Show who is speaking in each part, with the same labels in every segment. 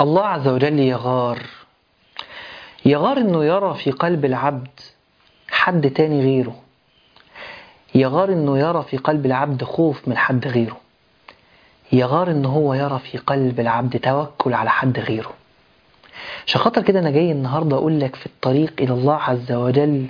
Speaker 1: الله عز وجل يغار يغار انه يرى في قلب العبد حد تاني غيره يغار انه يرى في قلب العبد خوف من حد غيره يغار ان هو يرى في قلب العبد توكل على حد غيره عشان خاطر كده انا جاي النهارده اقول لك في الطريق الى الله عز وجل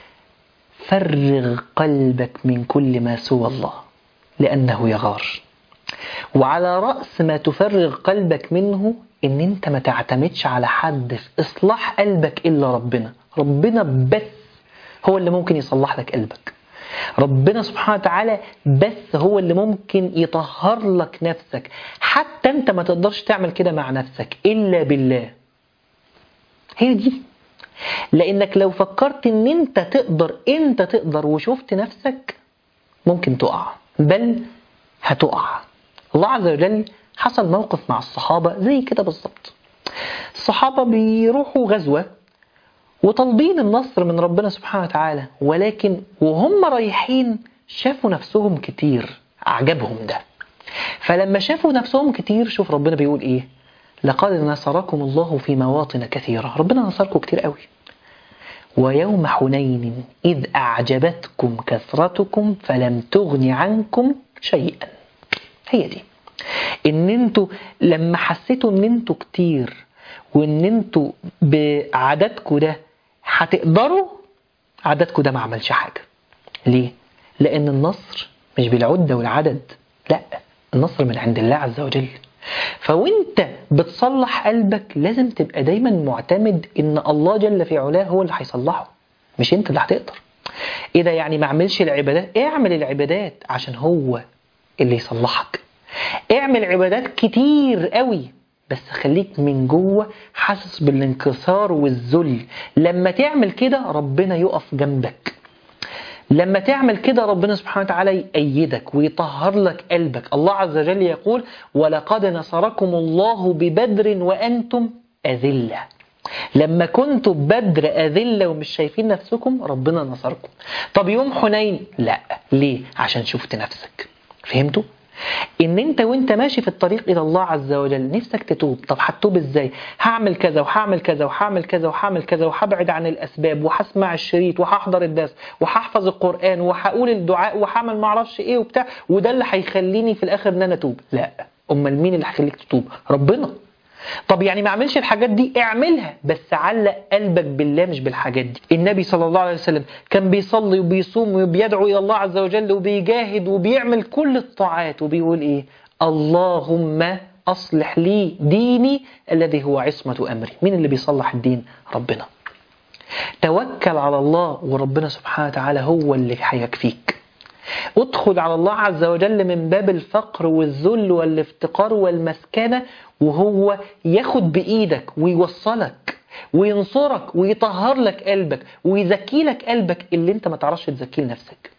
Speaker 1: فرغ قلبك من كل ما سوى الله لانه يغار وعلى راس ما تفرغ قلبك منه ان انت ما تعتمدش على حد في اصلاح قلبك الا ربنا ربنا بس هو اللي ممكن يصلح لك قلبك ربنا سبحانه وتعالى بس هو اللي ممكن يطهر لك نفسك حتى انت ما تقدرش تعمل كده مع نفسك الا بالله هي دي لانك لو فكرت ان انت تقدر انت تقدر وشفت نفسك ممكن تقع بل هتقع الله عز وجل حصل موقف مع الصحابة زي كده بالظبط الصحابة بيروحوا غزوة وطالبين النصر من ربنا سبحانه وتعالى ولكن وهم رايحين شافوا نفسهم كتير أعجبهم ده فلما شافوا نفسهم كتير شوف ربنا بيقول إيه لقد نصركم الله في مواطن كثيرة ربنا نصركم كتير قوي ويوم حنين إذ أعجبتكم كثرتكم فلم تغن عنكم شيئا هي دي ان انتوا لما حسيتوا ان انتوا كتير وان انتوا بعددكم ده هتقدروا عددكم ده ما عملش حاجة ليه؟ لأن النصر مش بالعدة والعدد لا النصر من عند الله عز وجل فوانت بتصلح قلبك لازم تبقى دايما معتمد ان الله جل في علاه هو اللي هيصلحه مش انت اللي هتقدر ايه ده يعني ما اعملش العبادات اعمل العبادات عشان هو اللي يصلحك اعمل عبادات كتير قوي بس خليك من جوه حاسس بالانكسار والذل لما تعمل كده ربنا يقف جنبك لما تعمل كده ربنا سبحانه وتعالى يأيدك ويطهر لك قلبك الله عز وجل يقول ولقد نصركم الله ببدر وأنتم أذلة لما كنتوا ببدر أذلة ومش شايفين نفسكم ربنا نصركم طب يوم حنين لا ليه عشان شفت نفسك فهمتوا ان انت وانت ماشي في الطريق الى الله عز وجل نفسك تتوب طب هتتوب ازاي هعمل كذا وهعمل كذا وهعمل كذا وهعمل كذا وهبعد عن الاسباب وهسمع الشريط وهحضر الدرس وهحفظ القران وهقول الدعاء وهعمل معرفش ايه وبتاع وده اللي هيخليني في الاخر ان انا اتوب لا امال مين اللي هيخليك تتوب ربنا طب يعني ما اعملش الحاجات دي اعملها بس علق قلبك بالله مش بالحاجات دي النبي صلى الله عليه وسلم كان بيصلي وبيصوم وبيدعو الى الله عز وجل وبيجاهد وبيعمل كل الطاعات وبيقول ايه اللهم اصلح لي ديني الذي هو عصمة امري مين اللي بيصلح الدين ربنا توكل على الله وربنا سبحانه وتعالى هو اللي هيكفيك ادخل على الله عز وجل من باب الفقر والذل والافتقار والمسكنة وهو ياخد بإيدك ويوصلك وينصرك ويطهر لك قلبك ويزكي لك قلبك اللي انت ما تعرفش تزكيه لنفسك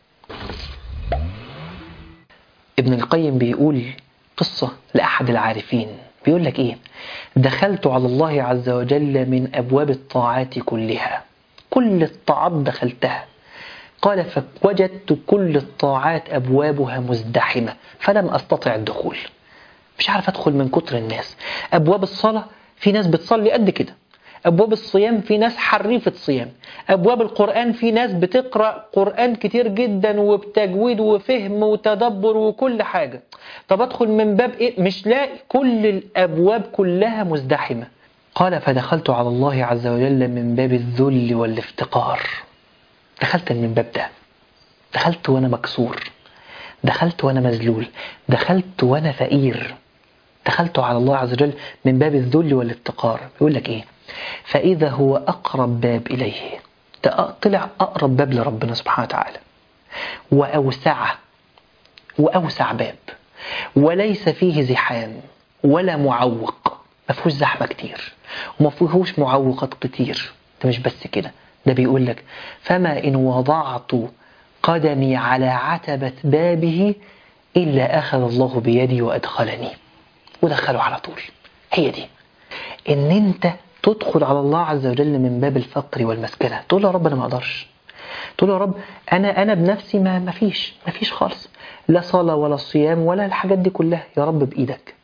Speaker 1: ابن القيم بيقول قصة لأحد العارفين بيقول لك ايه دخلت على الله عز وجل من أبواب الطاعات كلها كل الطاعات دخلتها قال فوجدت كل الطاعات أبوابها مزدحمة فلم أستطع الدخول مش عارف أدخل من كتر الناس أبواب الصلاة في ناس بتصلي قد كده أبواب الصيام في ناس حريفة صيام أبواب القرآن في ناس بتقرأ قرآن كتير جدا وبتجويد وفهم وتدبر وكل حاجة طب أدخل من باب إيه مش لاقي كل الأبواب كلها مزدحمة قال فدخلت على الله عز وجل من باب الذل والافتقار دخلت من الباب ده دخلت وانا مكسور دخلت وانا مذلول دخلت وانا فقير دخلت على الله عز وجل من باب الذل والافتقار يقول لك ايه فاذا هو اقرب باب اليه ده طلع اقرب باب لربنا سبحانه وتعالى واوسع واوسع باب وليس فيه زحام ولا معوق ما فيهوش زحمه كتير وما فيهوش معوقات كتير ده مش بس كده ده بيقول لك فما إن وضعت قدمي على عتبة بابه إلا أخذ الله بيدي وأدخلني ودخله على طول هي دي إن أنت تدخل على الله عز وجل من باب الفقر والمسكنة تقول يا رب أنا ما أقدرش تقول يا رب أنا أنا بنفسي ما ما فيش ما فيش خالص لا صلاة ولا صيام ولا الحاجات دي كلها يا رب بإيدك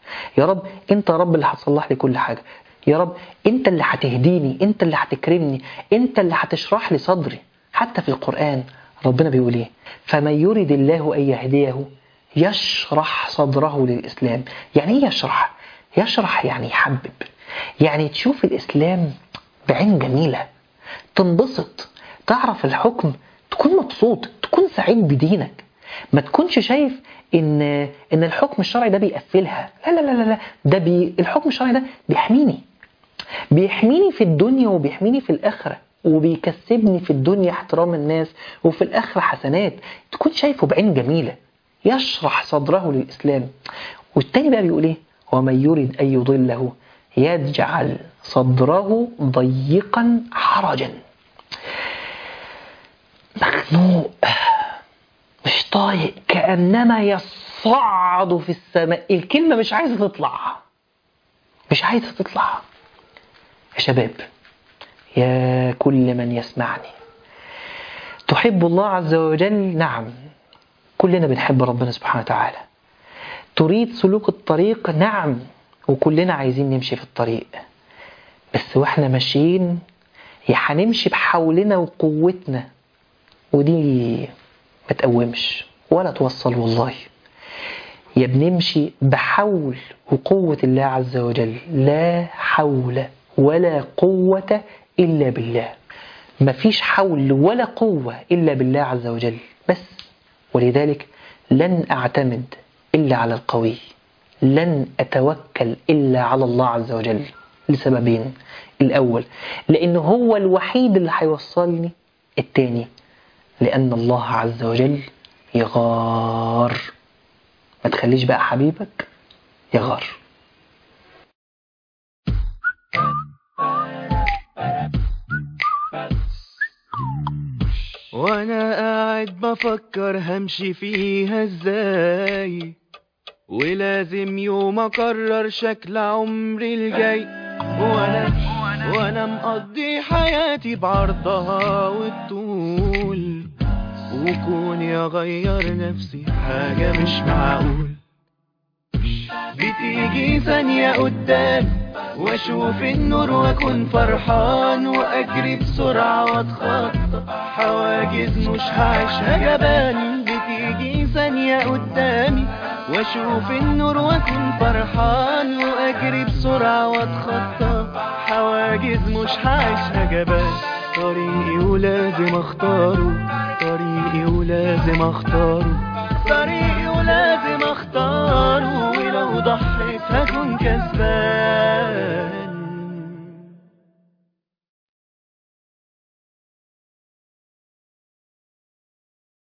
Speaker 1: يا رب انت يا رب اللي هتصلح لي كل حاجة يا رب انت اللي هتهديني انت اللي هتكرمني انت اللي هتشرح لي صدري حتى في القرآن ربنا بيقول ايه فمن يرد الله ان يهديه يشرح صدره للإسلام يعني ايه يشرح يشرح يعني يحبب يعني تشوف الإسلام بعين جميلة تنبسط تعرف الحكم تكون مبسوط تكون سعيد بدينك ما تكونش شايف ان ان الحكم الشرعي ده بيقفلها لا لا لا لا ده بي الحكم الشرعي ده بيحميني بيحميني في الدنيا وبيحميني في الآخرة وبيكسبني في الدنيا احترام الناس وفي الآخرة حسنات تكون شايفه بعين جميلة يشرح صدره للإسلام والتاني بقى بيقول ايه ومن يريد أن يضله يجعل صدره ضيقا حرجا مخنوق مش طايق كأنما يصعد في السماء الكلمة مش عايزة تطلع مش عايزة تطلع يا شباب يا كل من يسمعني تحب الله عز وجل نعم كلنا بنحب ربنا سبحانه وتعالى تريد سلوك الطريق نعم وكلنا عايزين نمشي في الطريق بس واحنا ماشيين يا هنمشي بحولنا وقوتنا ودي ما تقومش ولا توصل والله يا بنمشي بحول وقوة الله عز وجل لا حول ولا قوة إلا بالله مفيش حول ولا قوة إلا بالله عز وجل بس ولذلك لن أعتمد إلا على القوي لن أتوكل إلا على الله عز وجل لسببين الأول لأنه هو الوحيد اللي هيوصلني التاني لأن الله عز وجل يغار ما تخليش بقى حبيبك يغار
Speaker 2: وانا قاعد بفكر همشي فيها ازاي ولازم يوم اقرر شكل عمري الجاي وانا وانا مقضي حياتي بعرضها والطول وكوني اغير نفسي حاجة مش معقول بتيجي ثانية قدام واشوف النور واكون فرحان واجري بسرعة واتخطى حواجز مش هعيشها جبان بتيجي ثانية قدامي واشوف النور واكون فرحان واجري بسرعة واتخطى حواجز مش هعيشها جبان طريقي ولازم اختاره طريقي ولازم اختاره طريقي ولازم اختاره ولو ضحيت هكون كسبان